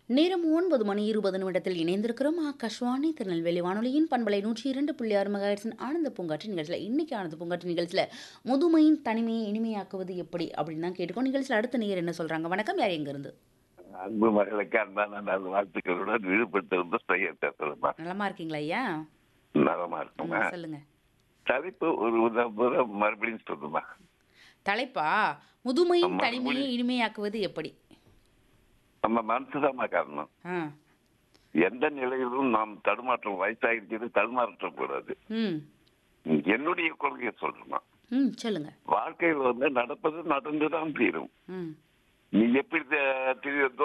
நேரம் ஒன்பது மணி இருபது நிமிடத்தில் இணைந்திருக்கிறோம் ஆகாஷ்வாணி திருநெல்வேலி வானொலியின் பண்பலை நூற்றி இரண்டு புள்ளி ஆறு மெகாஹெர்ட்ஸின் ஆனந்த பூங்காற்று நிகழ்ச்சியில் இன்னைக்கு ஆனந்த பூங்காற்று நிகழ்ச்சியில் முதுமையின் தனிமையை இனிமையாக்குவது எப்படி அப்படின்னு தான் கேட்டுக்கோ நிகழ்ச்சியில் அடுத்த நேர் என்ன சொல்றாங்க வணக்கம் யார் எங்க இருந்து அன்பு மகளுக்கு அன்பான நல் வாழ்த்துக்களுடன் விழுப்புரத்திலிருந்து ஸ்ரீயர் பேசுறேம்மா நலமா இருக்கீங்களா ஐயா நலமா இருக்குமா ம், சொல்லுங்க தலைப்பு ஒரு உத- முறை மறுபடியும் சொல்லுமா தலைப்பா முதுமையின் ஆமா, தனிமையை முடி- இனிமையாக்குவது எப்படி நம்ம மனசுதாம்மா காரணம் ஆ எந்த நிலையிலும் நாம் தடுமாற்றம் வயசாகிடுச்சு தடுமாற்றம் கூடாது ம் என்னுடைய கொள்கையை சொல்றேம்மா ம் சொல்லுங்க வாழ்க்கையில் வந்து நடப்பது நடந்துதான் தீரும் ம் நீ எப்படி த- தி-